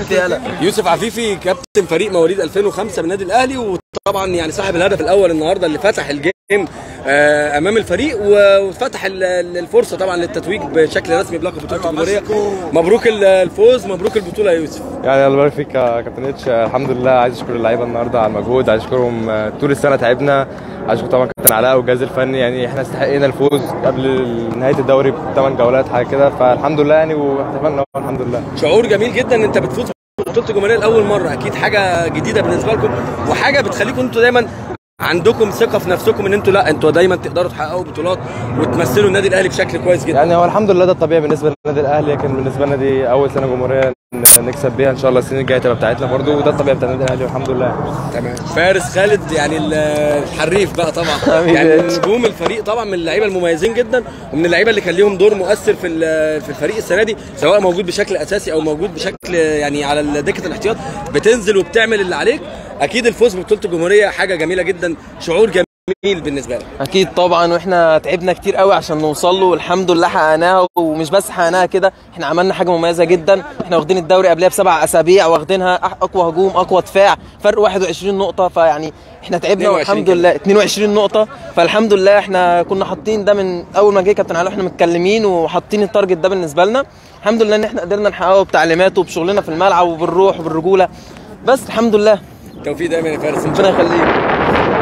يوسف عفيفي كابتن فريق مواليد 2005 بالنادي الاهلي وطبعا يعني صاحب الهدف الاول النهارده اللي فتح الجيم آه، امام الفريق و- وفتح ال- ال- الفرصه طبعا للتتويج بشكل رسمي بلقب بطوله الجمهوريه مبروك ال- الفوز مبروك البطوله يا يوسف يعني الله يبارك فيك يا كابتن اتش الحمد لله عايز اشكر اللعيبه النهارده على المجهود عايز اشكرهم آه، طول السنه تعبنا عايز اشكر طبعا كابتن علاء والجهاز الفني يعني احنا استحقينا الفوز قبل نهايه الدوري بثمان جولات حاجه كده فالحمد لله يعني واحتفلنا الحمد لله شعور جميل جدا ان انت بتفوز ببطوله الجمهوريه لاول مره اكيد حاجه جديده بالنسبه لكم وحاجه بتخليكم انتوا دايما عندكم ثقه في نفسكم ان انتوا لا انتوا دايما تقدروا تحققوا بطولات وتمثلوا النادي الاهلي بشكل كويس جدا يعني هو الحمد لله ده الطبيعي بالنسبه للنادي الاهلي لكن بالنسبه لنا دي اول سنه جمهوريه ن- نكسب بيها ان شاء الله السنين الجايه تبقى بتاعتنا برضو وده الطبيعي بتاع النادي الاهلي والحمد لله تمام فارس خالد يعني ال- الحريف بقى طبعا حبيبي يعني يا من نجوم الفريق طبعا من اللعيبه المميزين جدا ومن اللعيبه اللي كان ليهم دور مؤثر في ال- في الفريق السنه دي سواء موجود بشكل اساسي او موجود بشكل يعني على دكه الاحتياط بتنزل وبتعمل اللي عليك اكيد الفوز ببطوله الجمهوريه حاجه جميله جدا شعور جميل بالنسبه لك اكيد طبعا واحنا تعبنا كتير قوي عشان نوصل له والحمد لله حققناها ومش بس حققناها كده احنا عملنا حاجه مميزه جدا احنا واخدين الدوري قبلها بسبع اسابيع واخدينها أح- اقوى هجوم اقوى دفاع فرق 21 نقطه فيعني احنا تعبنا 22 والحمد كده. لله 22 نقطه فالحمد لله احنا كنا حاطين ده من اول ما جه كابتن علاء احنا متكلمين وحاطين التارجت ده بالنسبه لنا الحمد لله ان احنا قدرنا نحققه بتعليماته وبشغلنا في الملعب وبالروح وبالرجوله بس الحمد لله توفيق دايما يا فارس إن شاء ربنا يخليك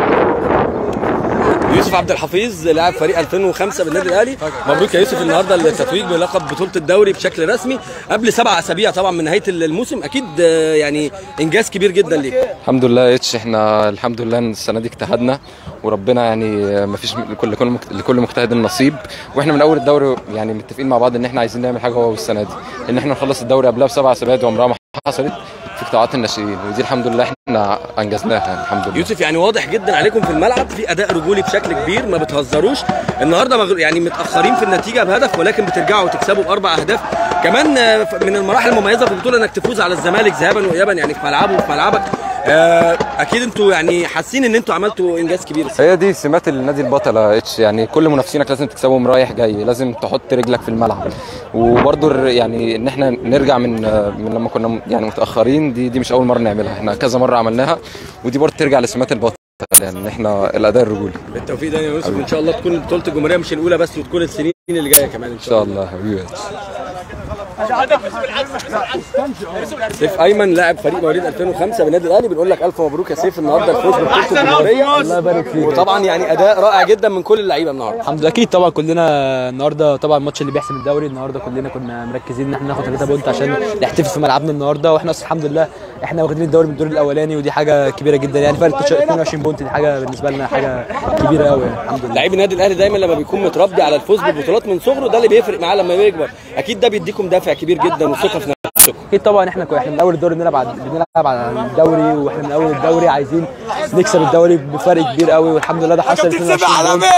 يوسف عبد الحفيظ لاعب فريق 2005 بالنادي الاهلي مبروك يا يوسف النهارده التتويج بلقب بطوله الدوري بشكل رسمي قبل سبع اسابيع طبعا من نهايه الموسم اكيد آه، يعني انجاز كبير جدا ليك الحمد لله يا اتش احنا الحمد لله ان السنه دي اجتهدنا وربنا يعني ما فيش لكل لكل مجت- لكل مجتهد نصيب واحنا من اول الدوري يعني متفقين مع بعض ان احنا عايزين نعمل حاجه هو السنه دي ان احنا نخلص الدوري قبلها بسبع اسابيع دي عمرها ما حصلت في قطاعات الناشئين ودي الحمد لله احنا انجزناها الحمد لله يوسف يعني واضح جدا عليكم في الملعب في اداء رجولي بشكل كبير ما بتهزروش النهارده مغ- يعني متاخرين في النتيجه بهدف ولكن بترجعوا وتكسبوا باربع اهداف كمان آه، ف- من المراحل المميزه في البطوله انك تفوز على الزمالك ذهابا وايابا يعني في ملعبه وفي ملعبك آه، اكيد انتوا يعني حاسين ان انتوا عملتوا انجاز كبير هي دي سمات النادي البطل يا اتش يعني كل منافسينك لازم تكسبهم رايح جاي لازم تحط رجلك في الملعب وبرضه الر- يعني ان احنا نرجع من من لما كنا م- يعني متاخرين دي دي مش اول مره نعملها احنا كذا مره عملناها ودي برضه ترجع لسمات البطل يعني ان احنا الاداء الرجولي بالتوفيق ده يا يوسف وان شاء الله تكون بطوله الجمهوريه مش الاولى بس وتكون السنين اللي جايه كمان ان ان شاء الله حبيبي يا اتش سيف ايمن لاعب فريق مواليد 2005 بالنادي الاهلي بنقول لك الف مبروك يا سيف النهارده الفوز ببطوله الجمهوريه الله يبارك فيك وطبعا يعني اداء رائع جدا من كل اللعيبه النهارده الحمد لله اكيد طبعا كلنا النهارده طبعا الماتش اللي بيحسم الدوري النهارده كلنا كنا مركزين ان احنا ناخد 3 بونت عشان نحتفل في ملعبنا النهارده واحنا اصلا الحمد لله احنا واخدين الدوري من الدور الاولاني ودي حاجه كبيره جدا يعني فرق 22 بونت دي حاجه بالنسبه لنا حاجه كبيره قوي يعني الحمد لله لعيب النادي الاهلي دايما لما بيكون متربي على الفوز بالبطولات من صغره ده اللي بيفرق معاه لما يكبر اكيد ده بيديكم دافع كبير جدا وثقه في نفسكم اكيد طبعا احنا كو- احنا من اول الدوري بنلعب على بنلعب على الدوري واحنا من اول الدوري عايزين نكسب الدوري بفرق كبير قوي والحمد لله ده حصل 22 بونت.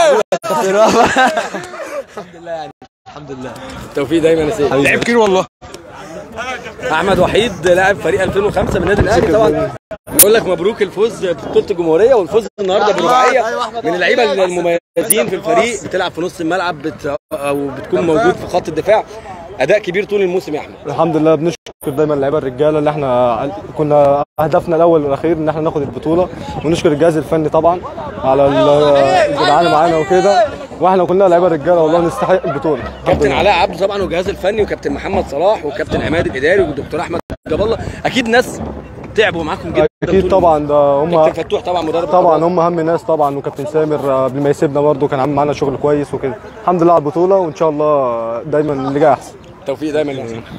الحمد لله يعني الحمد لله التوفيق دايما يا سيف لعيب كتير والله احمد وحيد لاعب فريق 2005 بالنادي الاهلي طبعا بنقول لك مبروك الفوز ببطوله الجمهوريه والفوز النهارده برباعيه من اللعيبه المميزين في الفريق بتلعب في نص الملعب بت... او بتكون موجود في خط الدفاع اداء كبير طول الموسم يا احمد الحمد لله بنشكر دايما اللعيبه الرجاله اللي احنا كنا هدفنا الاول والاخير ان احنا ناخد البطوله ونشكر الجهاز الفني طبعا على ال- الجدعانه معانا وكده واحنا كلنا لعيبه رجاله والله نستحق البطوله كابتن علاء عبده طبعا والجهاز الفني وكابتن محمد صلاح وكابتن عماد الاداري والدكتور احمد جاب الله اكيد ناس تعبوا معاكم جدا اكيد طول طبعا ده هم كابتن فتوح طبعا مدرب طبعا الحراس. هم اهم ناس طبعا وكابتن سامر آه، قبل ما يسيبنا برده كان عامل معانا شغل كويس وكده الحمد لله على البطوله وان شاء الله دايما اللي جاي احسن توفيق دايما يا حسين.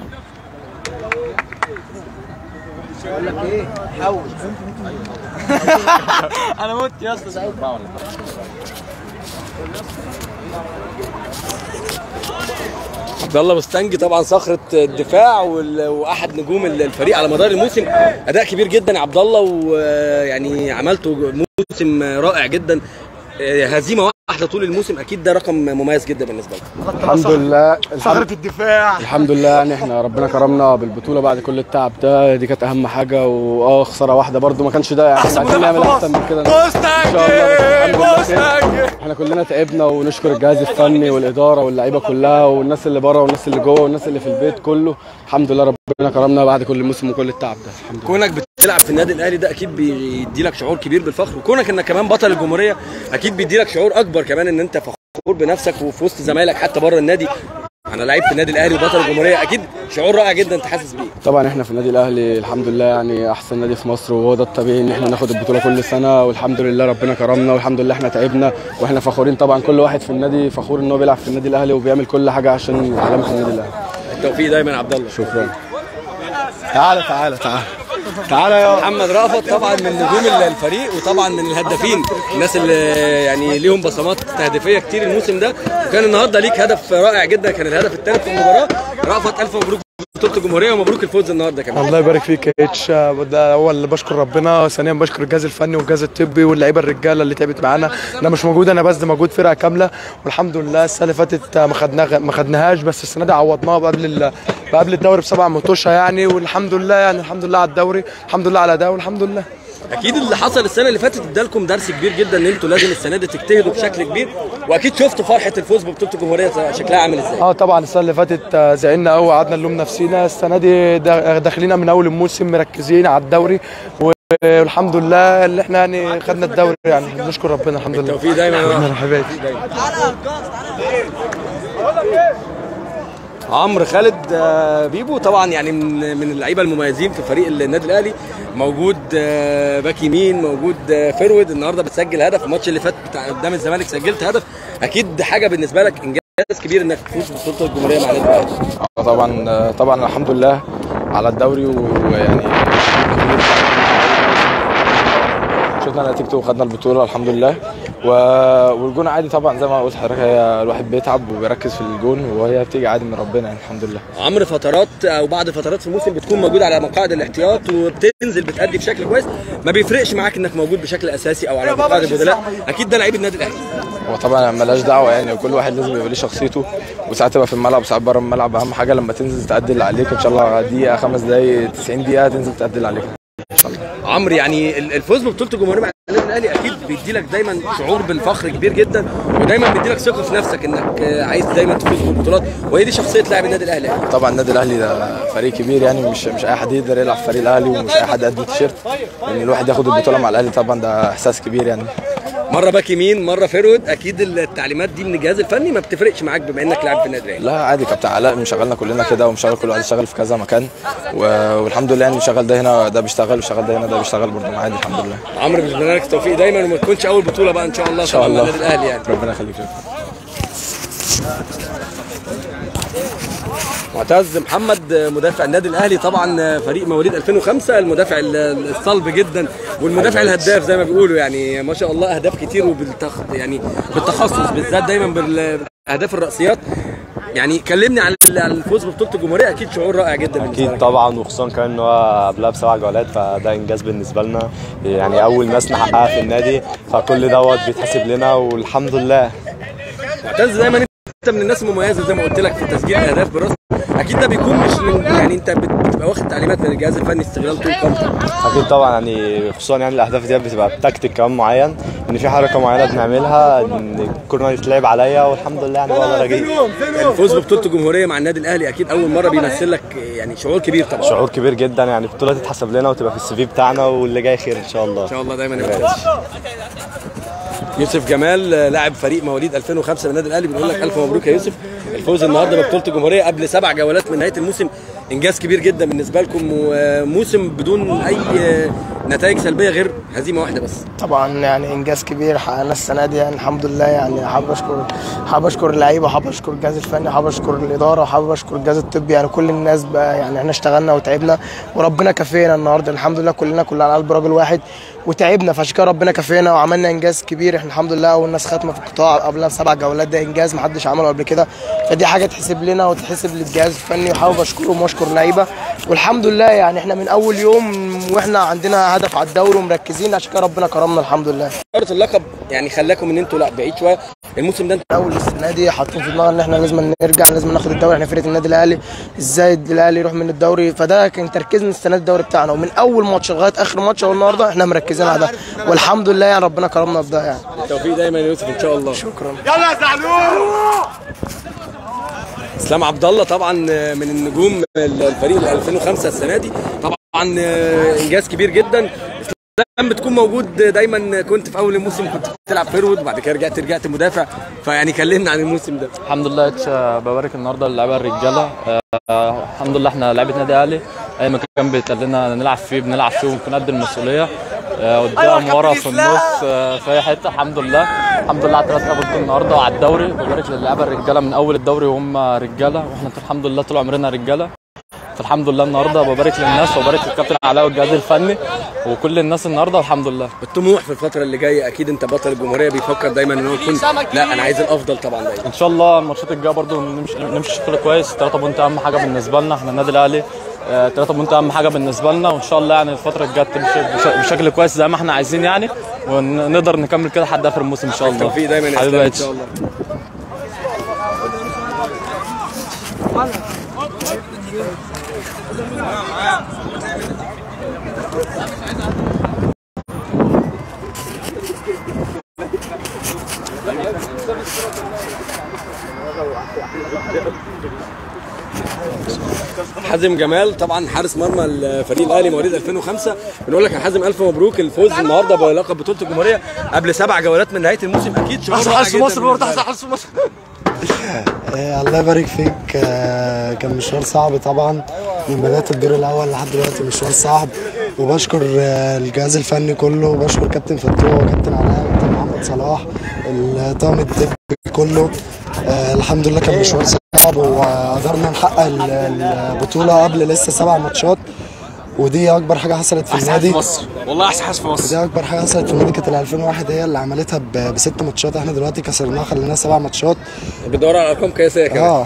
انا مت يا اسطى سعيد عبد الله مستنجي طبعا صخره الدفاع وال- واحد نجوم الفريق على مدار الموسم اداء كبير جدا يا عبد الله ويعني عملته موسم رائع جدا هزيمه واحده طول الموسم اكيد ده رقم مميز جدا بالنسبه لك الحمد لله صخرة الدفاع الحمد لله يعني احنا ربنا كرمنا بالبطولة بعد كل التعب ده دي كانت أهم حاجة واه خسارة واحدة برضو ما كانش ده يعني احنا عايزين نعمل أحسن من كده إن شاء الله بس الحمد لله خير. احنا كلنا تعبنا ونشكر الجهاز الفني والاداره واللعيبه كلها والناس اللي بره والناس اللي جوه والناس اللي في البيت كله الحمد لله ربنا كرمنا بعد كل موسم وكل التعب ده الحمد لله كونك بتلعب في النادي الاهلي ده اكيد بيدي لك شعور كبير بالفخر وكونك انك كمان بطل الجمهوريه اكيد بيدي لك شعور اكبر كمان ان انت فخور بنفسك وفي وسط زمايلك حتى بره النادي انا لعيب في النادي الاهلي وبطل الجمهوريه اكيد شعور رائع جدا انت حاسس بيه طبعا احنا في النادي الاهلي الحمد لله يعني احسن نادي في مصر وهو ده الطبيعي ان احنا ناخد البطوله كل سنه والحمد لله ربنا كرمنا والحمد لله احنا تعبنا واحنا فخورين طبعا كل واحد في النادي فخور ان هو بيلعب في النادي الاهلي وبيعمل كل حاجه عشان علامه النادي الاهلي التوفيق دايما يا عبد الله شكرا تعالى تعالى تعالى تعالى يا محمد رأفت طبعا من نجوم الفريق وطبعا من الهدافين الناس اللي يعني ليهم بصمات تهديفيه كتير الموسم ده وكان النهارده ليك هدف رائع جدا كان الهدف الثالث في المباراه رأفت الف مبروك بطوله الجمهوريه ومبروك الفوز النهارده كمان الله يبارك فيك يا اتش ده اول بشكر ربنا ثانيا بشكر الجهاز الفني والجهاز الطبي واللعيبه الرجاله اللي تعبت معانا انا مش موجود انا بس ده موجود فرقه كامله والحمد لله السنه اللي فاتت ما خدناها ما خدناهاش بس السنه دي عوضناها قبل ال... قبل الدوري بسبع مطوشه يعني والحمد لله يعني الحمد لله على الدوري الحمد لله على ده والحمد لله اكيد اللي حصل السنه اللي فاتت ادالكم درس كبير جدا ان انتوا لازم السنه دي تجتهدوا بشكل كبير واكيد شفتوا فرحه الفوز ببطوله الجمهوريه شكلها عامل ازاي اه طبعا السنه اللي فاتت آه، زعلنا قوي وقعدنا نلوم نفسينا السنه دي دا- داخلين من اول الموسم مركزين على الدوري والحمد لله اللي احنا يعني خدنا الدوري يعني بنشكر ربنا الحمد لله التوفيق دايما يا رب. حبايبي عمرو خالد آه، بيبو طبعا يعني من من اللعيبه المميزين في فريق النادي الاهلي موجود آه، باك يمين موجود آه، فرود النهارده بتسجل هدف الماتش اللي فات بتاع قدام الزمالك سجلت هدف اكيد حاجه بالنسبه لك انجاز كبير انك تفوز ببطوله الجمهوريه مع النادي الاهلي آه طبعا طبعا الحمد لله على الدوري ويعني شفنا نتيجته وخدنا البطوله الحمد لله و... والجون عادي طبعا زي ما قلت لحضرتك هي الواحد بيتعب وبيركز في الجون وهي بتيجي عادي من ربنا يعني الحمد لله عمرو فترات او بعد فترات في الموسم بتكون موجود على مقاعد الاحتياط وبتنزل بتأدي بشكل كويس ما بيفرقش معاك انك موجود بشكل اساسي او على مقاعد البدلاء اكيد ده لعيب النادي الاهلي وطبعا ملهاش دعوه يعني وكل واحد لازم يبقى ليه شخصيته وساعات تبقى في الملعب وساعات بره الملعب اهم حاجه لما تنزل تأدي اللي عليك ان شاء الله دقيقه خمس دقائق 90 دقيقه تنزل تأدي اللي عليك ان شاء الله عمرو يعني ال- الفوز ببطوله الجمهوريه مع النادي الاهلي اكيد بيدي لك دايما شعور بالفخر كبير جدا ودايما بيدي لك ثقه في نفسك انك آه، عايز دايما تفوز بالبطولات وهي دي شخصيه لاعب النادي الاهلي طبعا النادي الاهلي ده فريق كبير يعني مش مش اي حد يقدر يلعب في فريق الاهلي ومش اي حد يدي تيشيرت يعني الواحد ياخد البطوله مع الاهلي طبعا ده احساس كبير يعني مره باك يمين مره فيرود اكيد التعليمات دي من الجهاز الفني ما بتفرقش معاك بما انك لاعب في النادي الاهلي لا عادي كابتن علاء مشغلنا كلنا كده ومشغل كل واحد يشتغل في كذا مكان و- والحمد لله يعني شغال ده هنا ده بيشتغل وشغال ده هنا ده بيشتغل برضه عادي الحمد لله عمرو بنتمنى لك التوفيق دايما وما تكونش اول بطوله بقى ان شاء الله ان شاء طبعاً مع الله النادي الاهلي يعني ربنا يخليك معتز محمد مدافع النادي الاهلي طبعا فريق مواليد 2005 المدافع ال- الصلب جدا والمدافع الهداف زي ما بيقولوا يعني ما شاء الله اهداف كتير وبالتخ يعني بالتخصص بالذات دايما بالاهداف الرأسيات يعني كلمني عن ال- عن الفوز ببطوله الجمهوريه اكيد شعور رائع جدا بالنسبه اكيد لك طبعا وخصوصا كمان ان هو قبلها بسبع جولات فده انجاز بالنسبه لنا يعني اول ناس نحققها في النادي فكل دوت بيتحسب لنا والحمد لله معتز دايما انت من الناس المميزه زي ما قلت لك في تسجيل الاهداف براس اكيد ده بيكون مش من يعني انت بت- بتبقى واخد تعليمات من الجهاز الفني استغلال طول قامتك اكيد طبعا يعني خصوصا يعني الاهداف دي بتبقى بتكتيك كمان معين ان في حركه معينه بنعملها ان الكورنر يتلعب عليا والحمد لله يعني بقدر اجيب الفوز ببطوله الجمهوريه مع النادي الاهلي اكيد اول مره بيمثل لك يعني شعور كبير طبعا شعور كبير جدا يعني البطوله تتحسب لنا وتبقى في السي في بتاعنا واللي جاي خير ان شاء الله ان شاء الله دايما يا معتز يوسف جمال لاعب فريق مواليد 2005 من النادي الاهلي بنقول لك الف مبروك يا يوسف الفوز النهارده ببطوله الجمهوريه قبل سبع جولات من نهايه الموسم انجاز كبير جدا بالنسبه لكم وموسم بدون اي نتائج سلبيه غير هزيمه واحده بس طبعا يعني انجاز كبير حققناه السنه دي يعني الحمد لله يعني حابب اشكر حابب اشكر اللعيبه حابب اشكر الجهاز الفني حابب اشكر الاداره وحابب اشكر الجهاز الطبي يعني كل الناس بقى يعني احنا اشتغلنا وتعبنا وربنا كفينا النهارده الحمد لله كلنا كلنا على قلب راجل واحد وتعبنا فعشان كده ربنا كفينا وعملنا انجاز كبير احنا الحمد لله اول ناس ختمه في القطاع قبلنا بسبع جولات ده انجاز محدش عمله قبل كده فدي حاجه تحسب لنا وتحسب للجهاز الفني وحابب اشكرهم واشكر اللعيبه والحمد لله يعني احنا من اول يوم واحنا عندنا عندنا هدف على الدوري ومركزين عشان كده ربنا كرمنا الحمد لله خساره اللقب يعني خلاكم ان انتوا لا بعيد شويه الموسم ده انت اول السنه دي حاطين في دماغنا ان احنا لازم نرجع لازم ناخد الدوري احنا فرقه النادي الاهلي ازاي الاهلي يروح من الدوري فده كان تركيزنا السنه دي الدوري بتاعنا ومن اول ماتش لغايه اخر ماتش اهو النهارده احنا مركزين على ده والحمد لله يعني ربنا كرمنا بده يعني التوفيق دايما يا يوسف ان شاء الله شكرا اسلام عبد الله طبعا من النجوم الفريق ال 2005 السنه دي طبعا انجاز كبير جدا اسلام بتكون موجود دايما كنت في اول الموسم كنت بتلعب فيرود وبعد كده رجعت رجعت مدافع فيعني كلمنا عن الموسم ده الحمد لله اتش ببارك النهارده للعيبه الرجاله آه، الحمد لله احنا لعيبه نادي اهلي اي مكان بيتقال لنا نلعب فيه بنلعب فيه ونكون قد المسؤوليه آه، قدام ورا في النص آه، في اي حته الحمد لله الحمد لله على ثلاث نقط النهارده وعلى الدوري ببارك للعيبه الرجاله من اول الدوري وهم رجاله واحنا الحمد لله طول عمرنا رجاله فالحمد لله النهارده ببارك للناس وببارك للكابتن علاء والجهاز الفني وكل الناس النهارده الحمد لله الطموح في الفتره اللي جايه اكيد انت بطل الجمهوريه بيفكر دايما ان هو يكون لا انا عايز الافضل طبعا دايما ان شاء الله الماتشات الجايه برضو نمشي نمشي شكل كويس 3 بونت اهم حاجه بالنسبه لنا احنا النادي الاهلي 3 بونت اهم حاجه بالنسبه لنا وان شاء الله يعني الفتره الجايه تمشي بش- بشكل كويس زي ما احنا عايزين يعني ونقدر نكمل كده لحد اخر الموسم ان شاء الله التوفيق دايما يا حبيبي اسلام يا ان اتش. شاء الله حازم جمال طبعا حارس مرمى الفريق الاهلي مواليد 2005 بنقول لك يا حازم الف مبروك الفوز النهارده بلقب بطوله الجمهوريه قبل سبع جولات من نهايه الموسم اكيد شعور رائع جدا بالنسبة لك. آه، الله يبارك فيك آه، كان مشوار صعب طبعا من بدايه الدور الاول لحد دلوقتي مشوار صعب وبشكر آه، الجهاز الفني كله وبشكر كابتن فتوح وكابتن علاء وكابتن محمد صلاح الطاقم الطبي كله آه، الحمد لله كان مشوار صعب وقدرنا نحقق ال- البطوله قبل لسه سبع ماتشات ودي اكبر حاجه حصلت في النادي والله احسن حارس في مصر دي اكبر حاجه حصلت في النادي كانت ال 2001 هي اللي عملتها ب- بست ماتشات احنا دلوقتي كسرناها خليناها سبع ماتشات بتدور على ارقام قياسيه كمان اه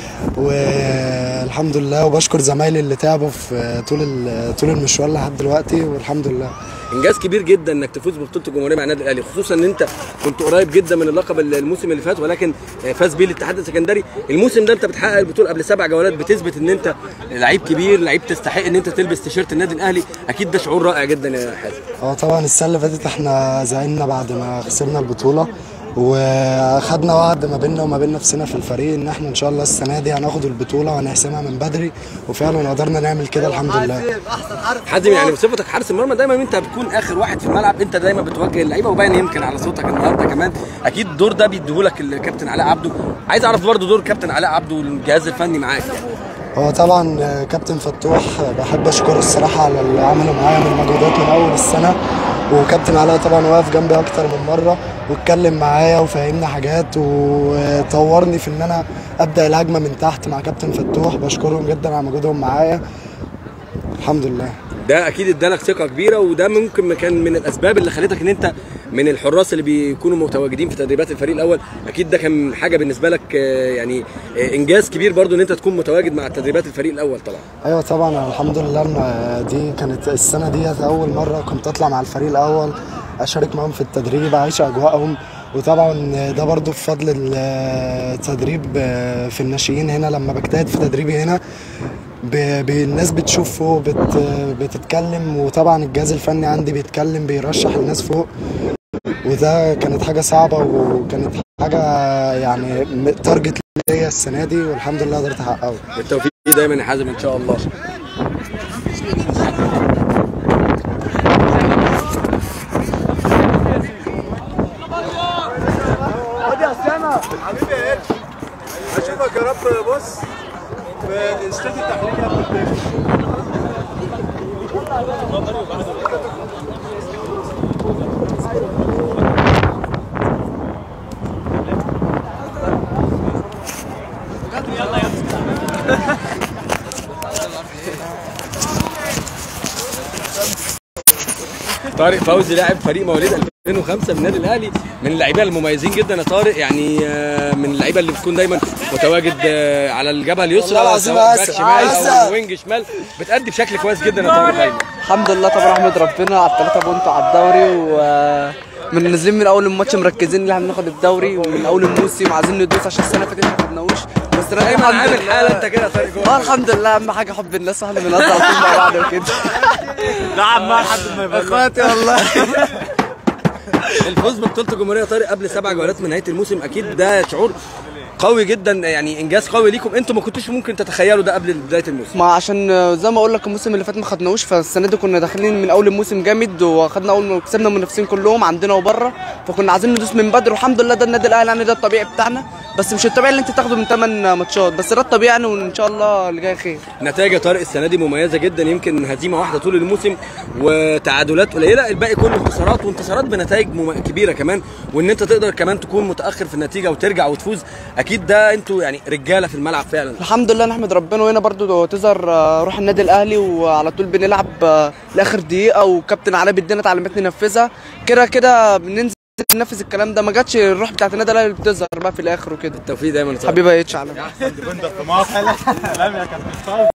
والحمد لله وبشكر زمايلي اللي تعبوا في طول ال- طول المشوار لحد دلوقتي والحمد لله انجاز كبير جدا انك تفوز ببطوله الجمهوريه مع النادي الاهلي خصوصا ان انت كنت قريب جدا من اللقب الموسم اللي فات ولكن فاز بيه الاتحاد السكندري الموسم ده انت بتحقق البطوله قبل سبع جولات بتثبت ان انت لعيب كبير لعيب تستحق ان انت تلبس تيشيرت النادي الاهلي اكيد ده شعور رائع جدا يا حازم اه طبعا السنه اللي فاتت احنا زعلنا بعد ما خسرنا البطوله وخدنا وعد ما بيننا وما بين نفسنا في الفريق ان احنا ان شاء الله السنه دي هناخد البطوله وهنحسمها من بدري وفعلا قدرنا نعمل كده الحمد لله حازم يعني بصفتك حارس المرمى دايما انت بتكون اخر واحد في الملعب انت دايما بتوجه اللعيبه وباين يمكن على صوتك النهارده كمان اكيد الدور ده بيديهولك الكابتن علاء عبده عايز اعرف برضه دور كابتن علاء عبده والجهاز الفني معاك هو طبعا كابتن فتوح بحب اشكره الصراحه على اللي عمله معايا من مجهودات من اول السنه وكابتن علاء طبعا واقف جنبي اكتر من مره واتكلم معايا وفهمني حاجات وطورني في ان انا ابدا الهجمه من تحت مع كابتن فتوح بشكرهم جدا على مجهودهم معايا الحمد لله ده اكيد ادالك ثقه كبيره وده ممكن كان من الاسباب اللي خلتك ان انت من الحراس اللي بيكونوا متواجدين في تدريبات الفريق الاول اكيد ده كان حاجه بالنسبه لك آه، يعني آه، انجاز كبير برضو ان انت تكون متواجد مع تدريبات الفريق الاول طبعا ايوه طبعا أنا الحمد لله إن دي كانت السنه ديت اول مره كنت اطلع مع الفريق الاول اشارك معاهم في التدريب اعيش اجواءهم وطبعا ده برضو بفضل التدريب في الناشئين هنا لما بجتهد في تدريبي هنا ب- ب- الناس بتشوف فوق بت بتتكلم وطبعا الجهاز الفني عندي بيتكلم بيرشح الناس فوق وده كانت حاجه صعبه وكانت حاجه يعني تارجت ليا السنه دي والحمد لله قدرت احققه بالتوفيق دايما يا حازم ان شاء الله خد يا اسامه حبيبي يا اتش اشوفك يا رب بص في الاستوديو التحليلي قبل الدوري طارق فوزي لاعب فريق مواليد 2005 من النادي الاهلي من اللعيبه المميزين جدا يا طارق يعني آه، من اللعيبه اللي بتكون دايما متواجد آه، على الجبهه اليسرى والله العظيم سواء باك عسل. شمال عسل. او وينج شمال بتأدي بشكل كويس جدا يا طارق دايما الحمد لله طبعا احمد ربنا على الثلاثه بونت على الدوري و من نازلين من اول الماتش مركزين ان احنا ناخد الدوري ومن اول الموسم عايزين ندوس عشان السنه اللي فاتت ما خدناهوش بس السنة دي دايما الحمد عامل لله- حاله انت كده يا طارق جوه اه الحمد لله اهم حاجه حب الناس واحنا بنقضي على طول مع بعض وكده نعم ما لحد ما يبقى اخواتي والله الفوز ببطوله الجمهوريه يا طارق قبل سبع جولات من نهايه الموسم اكيد ده شعور قوي جدا يعني انجاز قوي ليكم انتوا ما كنتوش ممكن تتخيلوا ده قبل بدايه الموسم ما عشان زي ما اقول لك الموسم اللي فات ما خدناهوش فالسنه دي كنا داخلين من اول الموسم جامد وخدنا اول كسبنا المنافسين كلهم عندنا وبره فكنا عايزين ندوس من بدري والحمد لله ده النادي الاهلي يعني ده الطبيعي بتاعنا بس مش الطبيعي اللي انت تاخده من 8 ماتشات بس ده الطبيعي يعني وان شاء الله اللي جاي خير نتائج يا طارق السنه دي مميزه جدا يمكن هزيمه واحده طول الموسم وتعادلات قليله الباقي كله انتصارات وانتصارات بنتائج مم... كبيره كمان وان انت تقدر كمان تكون متاخر في النتيجه وترجع وتفوز اكيد ده انتوا يعني رجاله في الملعب فعلا الحمد لله نحمد ربنا وهنا برضو تظهر آه، روح النادي الاهلي وعلى طول بنلعب آه، لاخر دقيقه وكابتن علاء بيدينا تعليمات ننفذها كده كده بننزل ننفذ الكلام ده ما جاتش الروح بتاعت النادي الاهلي اللي بتظهر بقى في الاخر وكده التوفيق دايما يا طارق. حبيبي يا اتش على في مصر لم يكن